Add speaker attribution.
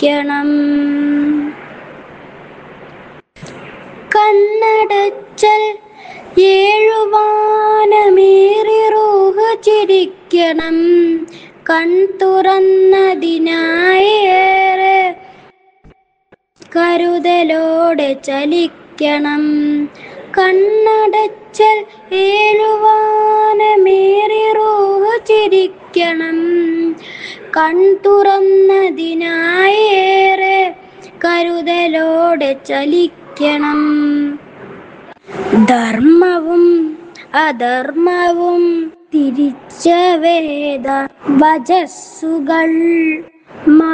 Speaker 1: ചിരിക്കണം കണ്ണടച്ചൽ ഏഴുവാനമേറി റൂഹ് ചിരിക്കണം കൺ തുറന്നതിനായി ഏറെ കരുതലോടെ ചലിക്കണം കണ്ണടച്ചൽ ഏഴുവാനമേറി റൂഹ് ചിരിക്കണം കൺ തുറന്നതിനായി ഏറെ കരുതലോടെ ചലിക്കണം ധർമ്മവും അധർമ്മവും തിരിച്ച വേദ വജസ്സുകൾ